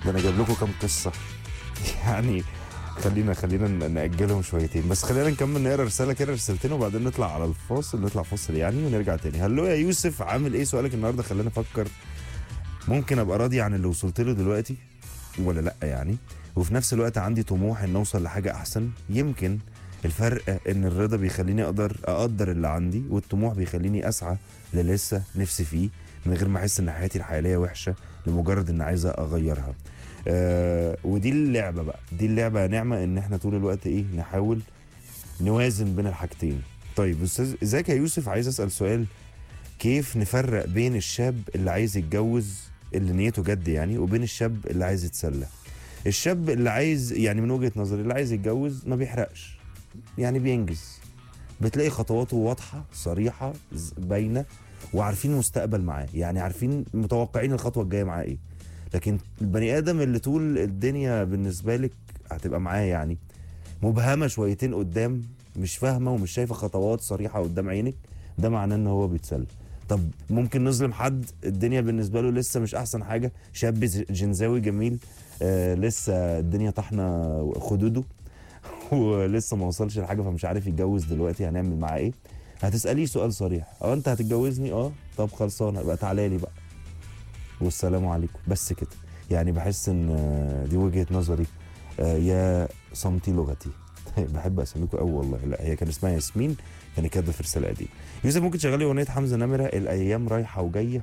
ده انا جايب لكم كام قصه يعني خلينا خلينا ن- ناجلهم شويتين بس خلينا نكمل نقرا رساله كده رسالتين وبعدين نطلع على الفاصل نطلع فاصل يعني ونرجع تاني هلو يا يوسف عامل ايه سؤالك النهارده خلاني افكر ممكن ابقى راضي عن اللي وصلت له دلوقتي ولا لا يعني وفي نفس الوقت عندي طموح ان اوصل لحاجه احسن يمكن الفرق ان الرضا بيخليني اقدر اقدر اللي عندي والطموح بيخليني اسعى للي لسه نفسي فيه من غير ما احس ان حياتي الحاليه وحشه لمجرد ان عايزه اغيرها آه ودي اللعبه بقى دي اللعبه يا نعمه ان احنا طول الوقت ايه نحاول نوازن بين الحاجتين طيب استاذ ازيك يا يوسف عايز اسال سؤال كيف نفرق بين الشاب اللي عايز يتجوز اللي نيته جد يعني وبين الشاب اللي عايز يتسلى الشاب اللي عايز يعني من وجهه نظري اللي عايز يتجوز ما بيحرقش يعني بينجز بتلاقي خطواته واضحه صريحه ز- باينه وعارفين مستقبل معاه يعني عارفين متوقعين الخطوه الجايه معاه ايه لكن البني ادم اللي طول الدنيا بالنسبه لك هتبقى معاه يعني مبهمه شويتين قدام مش فاهمه ومش شايفه خطوات صريحه قدام عينك ده معناه ان هو بيتسلى طب ممكن نظلم حد الدنيا بالنسبه له لسه مش احسن حاجه شاب ز- جنزاوي جميل آه لسه الدنيا طحنه خدوده ولسه ما وصلش لحاجه فمش عارف يتجوز دلوقتي هنعمل معاه ايه هتساليه سؤال صريح اه انت هتتجوزني اه طب خلصانه يبقى تعالى لي بقى والسلام عليكم بس كده يعني بحس ان آه، دي وجهه نظري آه، يا صمتي لغتي بحب اسميكم قوي والله لا هي كان اسمها ياسمين كانت كاتبه في رساله قديمه يوسف ممكن تشغلي اغنيه حمزه نمره الايام رايحه وجايه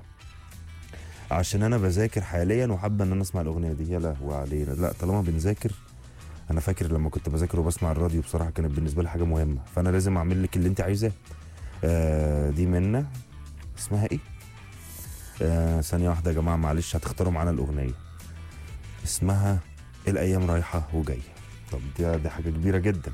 عشان انا بذاكر حاليا وحابه ان انا اسمع الاغنيه دي يا لهوي علينا لا طالما بنذاكر انا فاكر لما كنت بذاكر وبسمع الراديو بصراحه كانت بالنسبه لي حاجه مهمه فانا لازم اعمل لك اللي انت عايزاه آه دي منا اسمها ايه آه ثانيه واحده يا جماعه معلش هتختاروا معانا الاغنيه اسمها الايام رايحه وجايه طب دي, دي حاجه كبيره جدا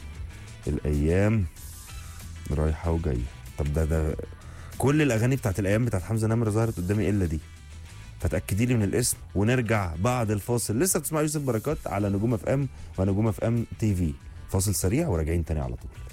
الايام رايحه وجايه طب ده ده كل الاغاني بتاعت الايام بتاعت حمزه نمره ظهرت قدامي الا دي فتاكدي لي من الاسم ونرجع بعد الفاصل لسه بتسمع يوسف بركات على نجوم اف ام ونجوم اف ام تي في فاصل سريع وراجعين تاني على طول